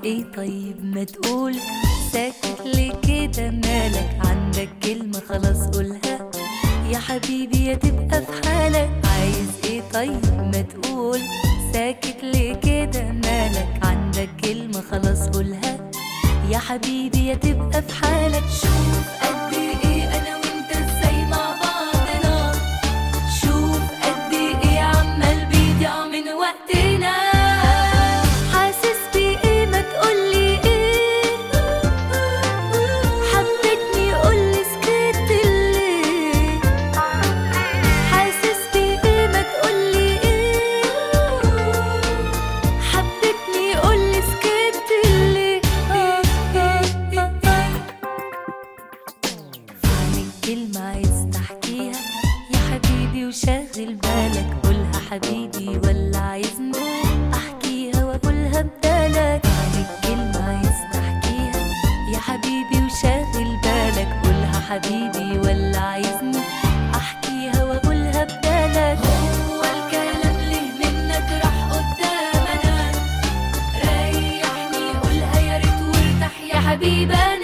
ايه طيب ما تقول ساكت ليه كده مالك عندك كلمة خلاص قولها يا حبيبي يا تبقى في حالك عايز ايه طيب ما تقول ساكت ليه كده مالك عندك كلمة خلاص قولها يا حبيبي يا تبقى في حالك شوف قد ايه انا وانت ازاي مع بعضنا شوف قد ايه عمال بيضيع من وقتنا حاسس بايه ما تقولي ايه حبيتني قولي سكت ليه حاسس بايه ما تقولي ايه حبيتني قولي سكت ليه فين كلمة عايز تحكيها يا حبيبي وشاغل بالك قولها حبيبي ولا عايزني احكيها واقولها بدالك فين كلمة عايز تحكيها يا حبيبي وشاغل بالك قولها حبيبي ولا عايزني احكيها واقولها بدالك هو الكلام ليه منك راح قدامنا ريحني قولها يا ريت وارتاح يا حبيبي انا